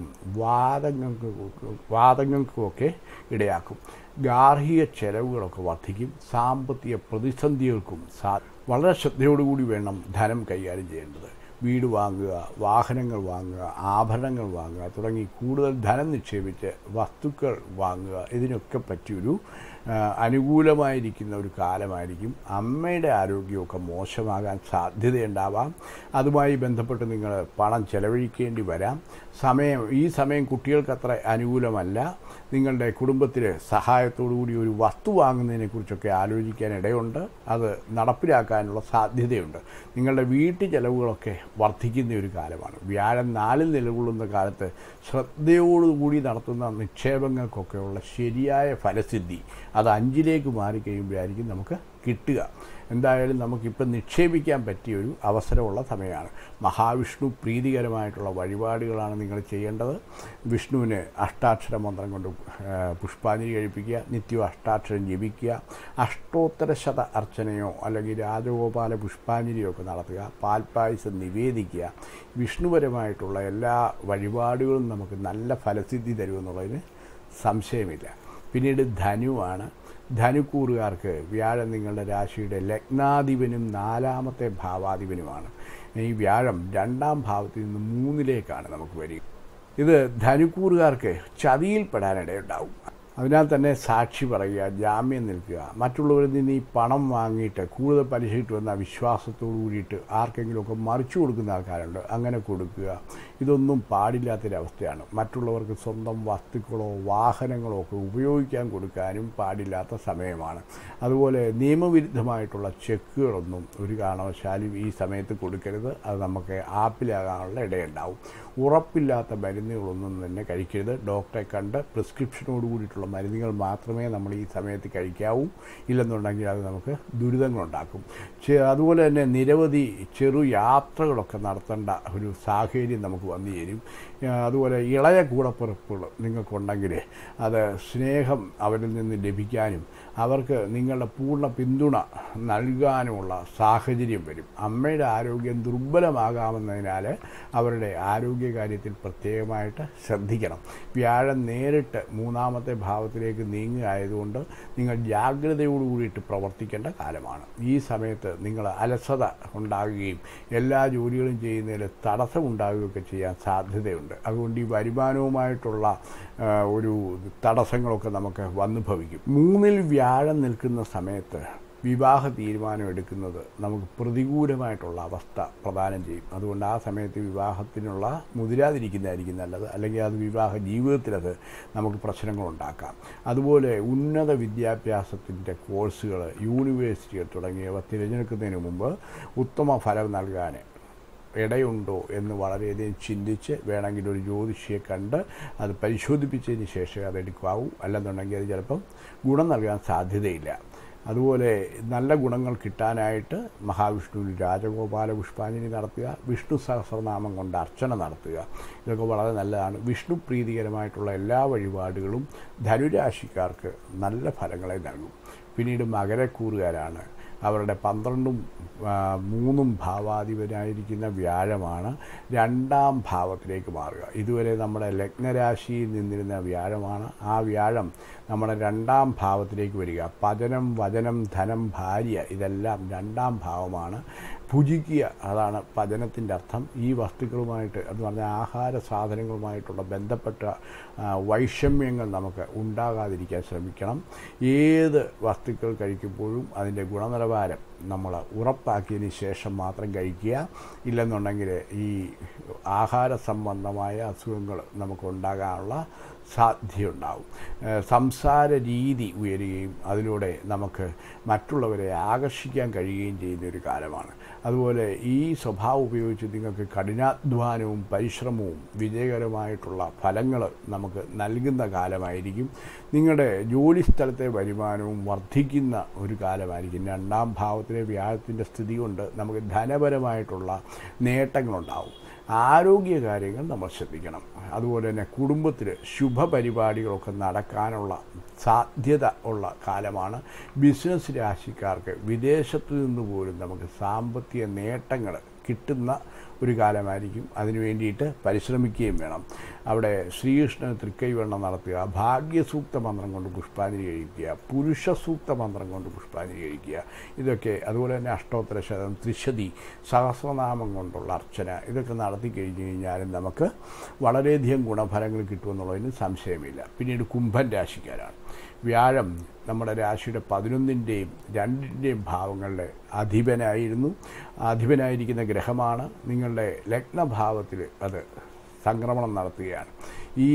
വാദങ്ങൾക്കും വാദങ്ങൾക്കുമൊക്കെ ഇടയാക്കും ഗാർഹിക ചെലവുകളൊക്കെ വർദ്ധിക്കും സാമ്പത്തിക പ്രതിസന്ധികൾക്കും സാ വളരെ ശ്രദ്ധയോടുകൂടി വേണം ധനം കൈകാര്യം ചെയ്യേണ്ടത് വീട് വാങ്ങുക വാഹനങ്ങൾ വാങ്ങുക ആഭരണങ്ങൾ വാങ്ങുക തുടങ്ങി കൂടുതൽ ധനം നിക്ഷേപിച്ച് വസ്തുക്കൾ വാങ്ങുക ഇതിനൊക്കെ പറ്റിയൊരു ആ, അനുകൂലമായിരിക്കുന്ന ഒരു കാലമായിരിക്കും അമ്മയുടെ ആരോഗ്യമൊക്കെ മോശമാകാൻ സാധ്യതയുണ്ടാവാം അതുമായി ബന്ധപ്പെട്ട് നിങ്ങൾ പണം ചെലവഴിക്കേണ്ടി വരാം സമയം ഈ സമയം കുട്ടികൾക്ക് അത്ര അനുകൂലമല്ല നിങ്ങളുടെ കുടുംബത്തിൽ സഹായത്തോടുകൂടി ഒരു വസ്തു വാങ്ങുന്നതിനെക്കുറിച്ചൊക്കെ ആലോചിക്കാൻ ഇടയുണ്ട് അത് നടപ്പിലാക്കാനുള്ള സാധ്യതയുണ്ട് നിങ്ങളുടെ വീട്ടു ചെലവുകളൊക്കെ വർദ്ധിക്കുന്ന ഒരു കാലമാണ് വ്യാഴം നാലിൽ നിലകൊള്ളുന്ന കാലത്ത് ശ്രദ്ധയോടുകൂടി നടത്തുന്ന നിക്ഷേപങ്ങൾക്കൊക്കെയുള്ള ശരിയായ ഫലസിദ്ധി അത് അഞ്ചിലേക്ക് മാറിക്കഴിയുമ്പോഴായിരിക്കും നമുക്ക് കിട്ടുക എന്തായാലും നമുക്കിപ്പം നിക്ഷേപിക്കാൻ പറ്റിയ ഒരു അവസരമുള്ള സമയമാണ് മഹാവിഷ്ണു പ്രീതികരമായിട്ടുള്ള വഴിപാടുകളാണ് നിങ്ങൾ ചെയ്യേണ്ടത് വിഷ്ണുവിന് അഷ്ടാക്ഷര മന്ത്രം കൊണ്ട് ആ, പുഷ്പാഞ്ജലി കഴിപ്പിക്കുക നിത്യവും അഷ്ടാക്ഷരം ജപിക്കുക അഷ്ടോത്തര ശത അർച്ചനയോ അല്ലെങ്കിൽ രാജഗോപാല പുഷ്പാഞ്ജലിയോ ഒക്കെ നടത്തുക പാൽപ്പായസം നിവേദിക്കുക വിഷ്ണുപരമായിട്ടുള്ള എല്ലാ വഴിപാടുകളും നമുക്ക് നല്ല ഫലസിദ്ധി തരുമെന്നുള്ളതിന് സംശയമില്ല പിന്നീട് ധനുവാണ് ധനുക്കൂറുകാർക്ക് വ്യാഴം നിങ്ങളുടെ രാശിയുടെ ലഗ്നാധിപനും നാലാമത്തെ ഭാവാധിപനുമാണ് ഈ വ്യാഴം രണ്ടാം ഭാവത്തിൽ നിന്ന് മൂന്നിലേക്കാണ് നമുക്ക് വരിക ഇത് ധനുക്കൂറുകാർക്ക് ചതിയിൽപ്പെടാനിടയുണ്ടാവും അതിനാൽ തന്നെ സാക്ഷി പറയുക ജാമ്യം നിൽക്കുക മറ്റുള്ളവരിൽ നിന്ന് ഈ പണം വാങ്ങിയിട്ട് കൂടുതൽ പലിശ കിട്ടുമെന്ന വിശ്വാസത്തോടു കൂടിയിട്ട് ആർക്കെങ്കിലുമൊക്കെ മറിച്ചു കൊടുക്കുന്ന ആൾക്കാരുണ്ട് അങ്ങനെ കൊടുക്കുക ഇതൊന്നും പാടില്ലാത്തൊരവസ്ഥയാണ് മറ്റുള്ളവർക്ക് സ്വന്തം വസ്തുക്കളോ വാഹനങ്ങളോ ഒക്കെ ഉപയോഗിക്കാൻ കൊടുക്കാനും പാടില്ലാത്ത സമയമാണ് അതുപോലെ നിയമവിരുദ്ധമായിട്ടുള്ള ചെക്കുകളൊന്നും ഒരു കാരണവശാലും ഈ സമയത്ത് കൊടുക്കരുത് അത് നമുക്ക് ആപ്പിലാകാനുള്ള ഇടയുണ്ടാവും ഉറപ്പില്ലാത്ത മരുന്നുകളൊന്നും തന്നെ കഴിക്കരുത് ഡോക്ടറെ കണ്ട് പ്രിസ്ക്രിപ്ഷനോട് കൂടിയിട്ടുള്ള മരുന്നുകൾ മാത്രമേ നമ്മൾ ഈ സമയത്ത് കഴിക്കാവൂ ഇല്ലെന്നുണ്ടെങ്കിൽ അത് നമുക്ക് ദുരിതങ്ങളുണ്ടാക്കും ചെ- അതുപോലെ തന്നെ നിരവധി ചെറു യാത്രകളൊക്കെ നടത്തേണ്ട ഒരു സാഹചര്യം നമുക്ക് നിങ്ങൾക്ക് വന്നു ചേരും ആ, അതുപോലെ ഇളയ കൂടപ്പിറപ്പുകൾ നിങ്ങൾക്കുണ്ടെങ്കിൽ അത് സ്നേഹം അവരിൽ നിന്ന് ലഭിക്കാനും അവർക്ക് നിങ്ങളുടെ പൂർണ്ണ പിന്തുണ നൽകാനുമുള്ള സാഹചര്യം വരും അമ്മയുടെ ആരോഗ്യം ദുർബലമാകാമെന്നതിനാൽ അവരുടെ ആരോഗ്യകാര്യത്തിൽ പ്രത്യേകമായിട്ട് ശ്രദ്ധിക്കണം വ്യാഴം നേരിട്ട് മൂന്നാമത്തെ ഭാവത്തിലേക്ക് നീങ്ങുകയായതുകൊണ്ട് നിങ്ങൾ ജാഗ്രതയോട് കൂടിയിട്ട് പ്രവർത്തിക്കേണ്ട കാലമാണ് ഈ സമയത്ത് നിങ്ങൾ അലസത ഉണ്ടാകുകയും എല്ലാ ജോലികളും ചെയ്യുന്നതിൽ തടസ്സം ഉണ്ടാകുകയൊക്കെ ചെയ്യാൻ സാധ്യതയുണ്ട് അതുകൊണ്ട് ഈ വരുമാനവുമായിട്ടുള്ള ആ, ഒരു തടസ്സങ്ങളൊക്കെ നമുക്ക് വന്നു ഭവിക്കും മൂന്നിൽ വ്യാഴം നിൽക്കുന്ന സമയത്ത് വിവാഹ തീരുമാനം എടുക്കുന്നത് നമുക്ക് പ്രതികൂലമായിട്ടുള്ള അവസ്ഥ പ്രദാനം ചെയ്യും അതുകൊണ്ട് ആ സമയത്ത് വിവാഹത്തിനുള്ള മുതിരാതിരിക്കുന്നതായിരിക്കും നല്ലത് അല്ലെങ്കിൽ അത് വിവാഹ ജീവിതത്തിലത് നമുക്ക് പ്രശ്നങ്ങളുണ്ടാക്കാം അതുപോലെ ഉന്നത വിദ്യാഭ്യാസത്തിൻ്റെ കോഴ്സുകൾ യൂണിവേഴ്സിറ്റികൾ തുടങ്ങിയവ തിരഞ്ഞെടുക്കുന്നതിന് മുമ്പ് ഉത്തമ ഫലം നൽകാൻ ഇടയുണ്ടോ എന്ന് വളരെയധികം ചിന്തിച്ച് വേണമെങ്കിൽ ഒരു ജ്യോതിഷിയെ കണ്ട് അത് പരിശോധിപ്പിച്ചതിന് ശേഷമേ അത് എടുക്കാവൂ അല്ലെന്നുണ്ടെങ്കിൽ അത് ചിലപ്പം ഗുണം നൽകാൻ സാധ്യതയില്ല അതുപോലെ നല്ല ഗുണങ്ങൾ കിട്ടാനായിട്ട് മഹാവിഷ്ണുവിൽ രാജഗോപാല പുഷ്പാഞ്ജലി നടത്തുക വിഷ്ണു സഹസ്രനാമം കൊണ്ട് അർച്ചന നടത്തുക ഇതൊക്കെ വളരെ നല്ലതാണ് വിഷ്ണു പ്രീതികരമായിട്ടുള്ള എല്ലാ വഴിപാടുകളും ധനുരാശിക്കാർക്ക് നല്ല ഫലങ്ങളെ നൽകും പിന്നീട് മകരക്കൂറുകാരാണ് അവരുടെ പന്ത്രണ്ടും ആ, മൂന്നും ഭാവാധിപനായിരിക്കുന്ന വ്യാഴമാണ് രണ്ടാം ഭാവത്തിലേക്ക് മാറുക ഇതുവരെ നമ്മുടെ ലഗ്നരാശിയിൽ നിന്നിരുന്ന വ്യാഴമാണ് ആ വ്യാഴം നമ്മുടെ രണ്ടാം ഭാവത്തിലേക്ക് വരിക പചനം വചനം ധനം ഭാര്യ ഇതെല്ലാം രണ്ടാം ഭാവമാണ് ഭുജിക്കുക അതാണ് പചനത്തിൻ്റെ അർത്ഥം ഈ വസ്തുക്കളുമായിട്ട് എന്ന് പറഞ്ഞാൽ ആഹാര സാധനങ്ങളുമായിട്ടുള്ള ബന്ധപ്പെട്ട ആ, വൈഷമ്യങ്ങൾ നമുക്ക് ഉണ്ടാകാതിരിക്കാൻ ശ്രമിക്കണം ഏത് വസ്തുക്കൾ കഴിക്കുമ്പോഴും അതിൻ്റെ ഗുണനിലവാരം നമ്മൾ ഉറപ്പാക്കിയതിന് ശേഷം മാത്രം കഴിക്കുക ഇല്ലെന്നുണ്ടെങ്കിൽ ഈ ആഹാര സംബന്ധമായ അസുഖങ്ങൾ നമുക്കുണ്ടാകാനുള്ള സാധ്യതയുണ്ടാവും ഏഹ് സംസാര രീതി ഉയരുകയും അതിലൂടെ നമുക്ക് മറ്റുള്ളവരെ ആകർഷിക്കാൻ കഴിയുകയും ചെയ്യുന്ന ഒരു കാലമാണ് അതുപോലെ ഈ സ്വഭാവം ഉപയോഗിച്ച് നിങ്ങൾക്ക് കഠിനാധ്വാനവും പരിശ്രമവും വിജയകരമായിട്ടുള്ള ഫലങ്ങൾ നമുക്ക് നൽകുന്ന കാലമായിരിക്കും നിങ്ങളുടെ ജോലി സ്ഥലത്തെ വരുമാനവും വർദ്ധിക്കുന്ന ഒരു കാലമായിരിക്കും രണ്ടാം ഭാവത്തിലെ വ്യാഴത്തിൻ്റെ സ്ഥിതി കൊണ്ട് നമുക്ക് ധനപരമായിട്ടുള്ള നേട്ടങ്ങളുണ്ടാവും ആരോഗ്യ കാര്യങ്ങൾ നമ്മൾ ശ്രദ്ധിക്കണം അതുപോലെ തന്നെ കുടുംബത്തിൽ ശുഭപരിപാടികളൊക്കെ നടക്കാനുള്ള സാധ്യത ഉള്ള കാലമാണ് ബിസിനസ് രാശിക്കാർക്ക് വിദേശത്തു നിന്ന് പോലും നമുക്ക് സാമ്പത്തിക നേട്ടങ്ങൾ കിട്ടുന്ന ഒരു കാലമായിരിക്കും അതിനു വേണ്ടിയിട്ട് പരിശ്രമിക്കുകയും വേണം അവിടെ ശ്രീകൃഷ്ണന് തൃക്കൈവെണ്ണം നടത്തുക ഭാഗ്യസൂക്ത മന്ത്രം കൊണ്ട് പുഷ്പാഞ്ജലി കഴിക്കുക പുരുഷ സൂക്ത മന്ത്രം കൊണ്ട് പുഷ്പാഞ്ജലി കഴിക്കുക ഇതൊക്കെ അതുപോലെ തന്നെ അഷ്ടോത്തര ശതം ത്രിശതി സഹസ്രനാമം കൊണ്ടുള്ള അർച്ചന ഇതൊക്കെ നടത്തി കഴിഞ്ഞ് കഴിഞ്ഞാലും നമുക്ക് വളരെയധികം ഗുണഫലങ്ങൾ കിട്ടുമെന്നുള്ളതിന് സംശയമില്ല പിന്നീട് കുംഭൻ രാശിക്കാരാണ് വ്യാഴം നമ്മുടെ രാശിയുടെ പതിനൊന്നിൻ്റെയും രണ്ടിൻ്റെയും ഭാവങ്ങളുടെ അധിപനായിരുന്നു അധിപനായിരിക്കുന്ന ഗ്രഹമാണ് നിങ്ങളുടെ ലഗ്നഭാവത്തിൽ അത് സംക്രമണം നടത്തുകയാണ് ഈ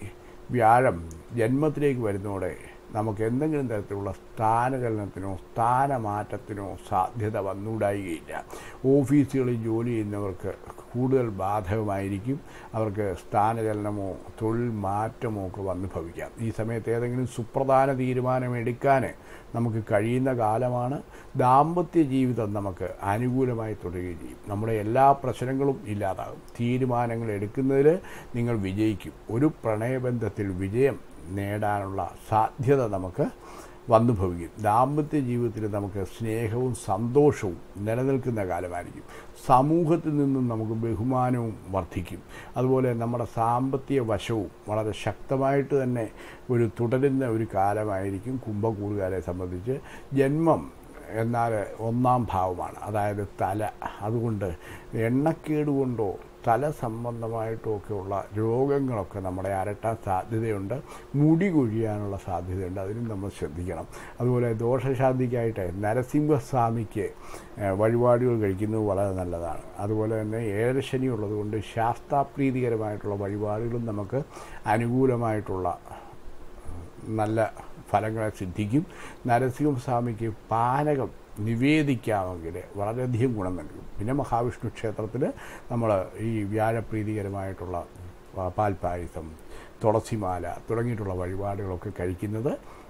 വ്യാഴം ജന്മത്തിലേക്ക് വരുന്നതോടെ നമുക്ക് എന്തെങ്കിലും തരത്തിലുള്ള സ്ഥാനചലനത്തിനോ സ്ഥാനമാറ്റത്തിനോ സാധ്യത വന്നുകൂടായികയില്ല ഓഫീസുകളിൽ ജോലി ചെയ്യുന്നവർക്ക് കൂടുതൽ ബാധകമായിരിക്കും അവർക്ക് സ്ഥാനചലനമോ തൊഴിൽ മാറ്റമോ ഒക്കെ വന്നു ഭവിക്കാം ഈ സമയത്ത് ഏതെങ്കിലും സുപ്രധാന തീരുമാനം എടുക്കാൻ നമുക്ക് കഴിയുന്ന കാലമാണ് ദാമ്പത്യ ജീവിതം നമുക്ക് അനുകൂലമായി തുടരുകയും ചെയ്യും നമ്മുടെ എല്ലാ പ്രശ്നങ്ങളും ഇല്ലാതാകും തീരുമാനങ്ങൾ എടുക്കുന്നതിൽ നിങ്ങൾ വിജയിക്കും ഒരു പ്രണയബന്ധത്തിൽ വിജയം നേടാനുള്ള സാധ്യത നമുക്ക് വന്നു ഭവിക്കും ദാമ്പത്യ ജീവിതത്തിൽ നമുക്ക് സ്നേഹവും സന്തോഷവും നിലനിൽക്കുന്ന കാലമായിരിക്കും സമൂഹത്തിൽ നിന്നും നമുക്ക് ബഹുമാനവും വർദ്ധിക്കും അതുപോലെ നമ്മുടെ സാമ്പത്തിക വശവും വളരെ ശക്തമായിട്ട് തന്നെ ഒരു തുടരുന്ന ഒരു കാലമായിരിക്കും കുംഭക്കൂറുകാരെ സംബന്ധിച്ച് ജന്മം എന്നാൽ ഒന്നാം ഭാവമാണ് അതായത് തല അതുകൊണ്ട് എണ്ണക്കേട് കൊണ്ടോ തല സംബന്ധമായിട്ടും ഒക്കെയുള്ള രോഗങ്ങളൊക്കെ നമ്മളെ അരട്ടാൻ സാധ്യതയുണ്ട് മുടി കൊഴിയാനുള്ള സാധ്യതയുണ്ട് അതിനും നമ്മൾ ശ്രദ്ധിക്കണം അതുപോലെ ദോഷശാന്തിക്കായിട്ട് നരസിംഹസ്വാമിക്ക് ഏഹ്, വഴിപാടുകൾ കഴിക്കുന്നത് വളരെ നല്ലതാണ് അതുപോലെ തന്നെ ഏഴശനി ഉള്ളതുകൊണ്ട് ശാസ്താപ്രീതികരമായിട്ടുള്ള വഴിപാടുകളും നമുക്ക് അനുകൂലമായിട്ടുള്ള നല്ല ഫലങ്ങളെ സിദ്ധിക്കും നരസിംഹസ്വാമിക്ക് പാനകം നിവേദിക്കാമെങ്കിൽ വളരെയധികം ഗുണം നൽകും പിന്നെ മഹാവിഷ്ണു ക്ഷേത്രത്തിൽ നമ്മൾ ഈ വ്യാഴപ്രീതികരമായിട്ടുള്ള പ- പാൽപ്പായസം തുളസിമാല തുടങ്ങിയിട്ടുള്ള വഴിപാടുകളൊക്കെ കഴിക്കുന്നത്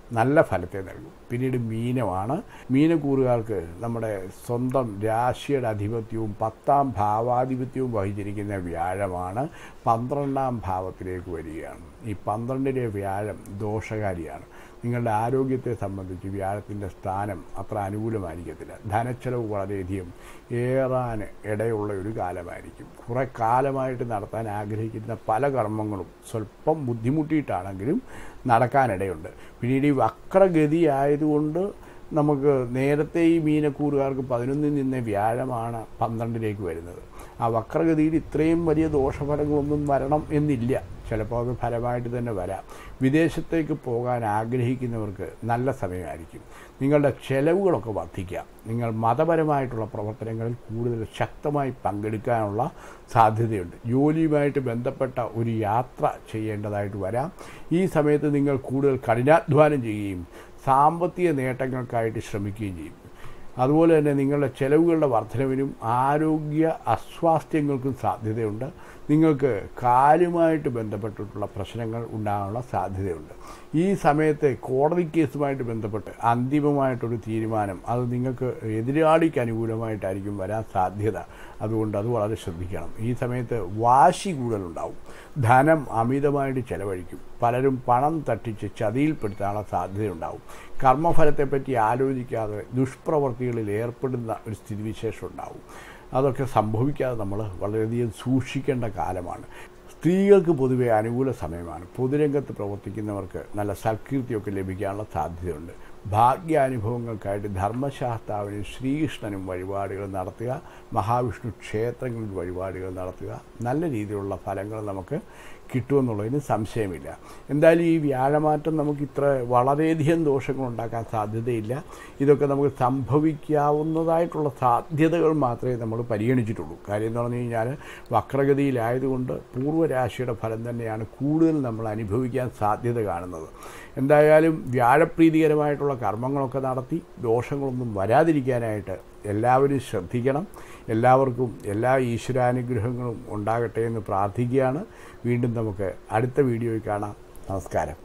നല്ല ഫലത്തെ നൽകും പിന്നീട് മീനമാണ് മീനക്കൂറുകാർക്ക് നമ്മുടെ സ്വന്തം രാശിയുടെ അധിപത്യവും പത്താം ഭാവാധിപത്യവും വഹിച്ചിരിക്കുന്ന വ്യാഴമാണ് പന്ത്രണ്ടാം ഭാവത്തിലേക്ക് വരികയാണ് ഈ പന്ത്രണ്ടിലെ വ്യാഴം ദോഷകാരിയാണ് നിങ്ങളുടെ ആരോഗ്യത്തെ സംബന്ധിച്ച് വ്യാഴത്തിൻ്റെ സ്ഥാനം അത്ര അനുകൂലമായിരിക്കത്തില്ല ധനച്ചെലവ് വളരെയധികം ഏറാൻ ഇടയുള്ള ഒരു കാലമായിരിക്കും കുറേ കാലമായിട്ട് നടത്താൻ ആഗ്രഹിക്കുന്ന പല കർമ്മങ്ങളും സ്വല്പം ബുദ്ധിമുട്ടിയിട്ടാണെങ്കിലും നടക്കാനിടയുണ്ട് പിന്നീട് ഈ വക്രഗതി ആയതുകൊണ്ട് നമുക്ക് നേരത്തെ ഈ മീനക്കൂറുകാർക്ക് പതിനൊന്നിൽ നിന്ന് വ്യാഴമാണ് പന്ത്രണ്ടിലേക്ക് വരുന്നത് ആ വക്രഗതിയിൽ ഇത്രയും വലിയ ദോഷഫലങ്ങളൊന്നും വരണം എന്നില്ല ചിലപ്പോൾ അത് ഫലമായിട്ട് തന്നെ വരാം വിദേശത്തേക്ക് പോകാൻ ആഗ്രഹിക്കുന്നവർക്ക് നല്ല സമയമായിരിക്കും നിങ്ങളുടെ ചെലവുകളൊക്കെ വർദ്ധിക്കാം നിങ്ങൾ മതപരമായിട്ടുള്ള പ്രവർത്തനങ്ങളിൽ കൂടുതൽ ശക്തമായി പങ്കെടുക്കാനുള്ള സാധ്യതയുണ്ട് ജോലിയുമായിട്ട് ബന്ധപ്പെട്ട ഒരു യാത്ര ചെയ്യേണ്ടതായിട്ട് വരാം ഈ സമയത്ത് നിങ്ങൾ കൂടുതൽ കഠിനാധ്വാനം ചെയ്യുകയും സാമ്പത്തിക നേട്ടങ്ങൾക്കായിട്ട് ശ്രമിക്കുകയും ചെയ്യും അതുപോലെ തന്നെ നിങ്ങളുടെ ചെലവുകളുടെ വർധനവിനും ആരോഗ്യ അസ്വാസ്ഥ്യങ്ങൾക്കും സാധ്യതയുണ്ട് നിങ്ങൾക്ക് കാലുമായിട്ട് ബന്ധപ്പെട്ടിട്ടുള്ള പ്രശ്നങ്ങൾ ഉണ്ടാകാനുള്ള സാധ്യതയുണ്ട് ഈ സമയത്ത് കോടതി കേസുമായിട്ട് ബന്ധപ്പെട്ട് അന്തിമമായിട്ടൊരു തീരുമാനം അത് നിങ്ങൾക്ക് എതിരാളിക്ക് അനുകൂലമായിട്ടായിരിക്കും വരാൻ സാധ്യത അതുകൊണ്ട് അത് വളരെ ശ്രദ്ധിക്കണം ഈ സമയത്ത് വാശി കൂടുതലുണ്ടാവും ധനം അമിതമായിട്ട് ചെലവഴിക്കും പലരും പണം തട്ടിച്ച് ചതിയിൽപ്പെടുത്താനുള്ള സാധ്യതയുണ്ടാവും കർമ്മഫലത്തെപ്പറ്റി ആലോചിക്കാതെ ദുഷ്പ്രവർത്തികളിൽ ഏർപ്പെടുന്ന ഒരു സ്ഥിതിവിശേഷം ഉണ്ടാവും അതൊക്കെ സംഭവിക്കാതെ നമ്മൾ വളരെയധികം സൂക്ഷിക്കേണ്ട കാലമാണ് സ്ത്രീകൾക്ക് പൊതുവെ അനുകൂല സമയമാണ് പൊതുരംഗത്ത് പ്രവർത്തിക്കുന്നവർക്ക് നല്ല സൽകീർത്തിയൊക്കെ ലഭിക്കാനുള്ള സാധ്യതയുണ്ട് ഭാഗ്യാനുഭവങ്ങൾക്കായിട്ട് ധർമ്മശാസ്താവിനും ശ്രീകൃഷ്ണനും വഴിപാടുകൾ നടത്തുക മഹാവിഷ്ണു ക്ഷേത്രങ്ങളിൽ വഴിപാടുകൾ നടത്തുക നല്ല രീതിയിലുള്ള ഫലങ്ങൾ നമുക്ക് കിട്ടുമെന്നുള്ളതിന് സംശയമില്ല എന്തായാലും ഈ വ്യാഴമാറ്റം നമുക്ക് ഇത്ര വളരെയധികം ദോഷങ്ങൾ ഉണ്ടാക്കാൻ സാധ്യതയില്ല ഇതൊക്കെ നമുക്ക് സംഭവിക്കാവുന്നതായിട്ടുള്ള സാധ്യതകൾ മാത്രമേ നമ്മൾ പരിഗണിച്ചിട്ടുള്ളൂ കാര്യം എന്ന് പറഞ്ഞു കഴിഞ്ഞാൽ വക്രഗതിയിലായതുകൊണ്ട് പൂർവ്വരാശിയുടെ ഫലം തന്നെയാണ് കൂടുതൽ നമ്മൾ അനുഭവിക്കാൻ സാധ്യത കാണുന്നത് എന്തായാലും വ്യാഴപ്രീതികരമായിട്ടുള്ള കർമ്മങ്ങളൊക്കെ നടത്തി ദോഷങ്ങളൊന്നും വരാതിരിക്കാനായിട്ട് എല്ലാവരും ശ്രദ്ധിക്കണം എല്ലാവർക്കും എല്ലാ ഈശ്വരാനുഗ്രഹങ്ങളും ഉണ്ടാകട്ടെ എന്ന് പ്രാർത്ഥിക്കുകയാണ് വീണ്ടും നമുക്ക് അടുത്ത വീഡിയോയിൽ കാണാം നമസ്കാരം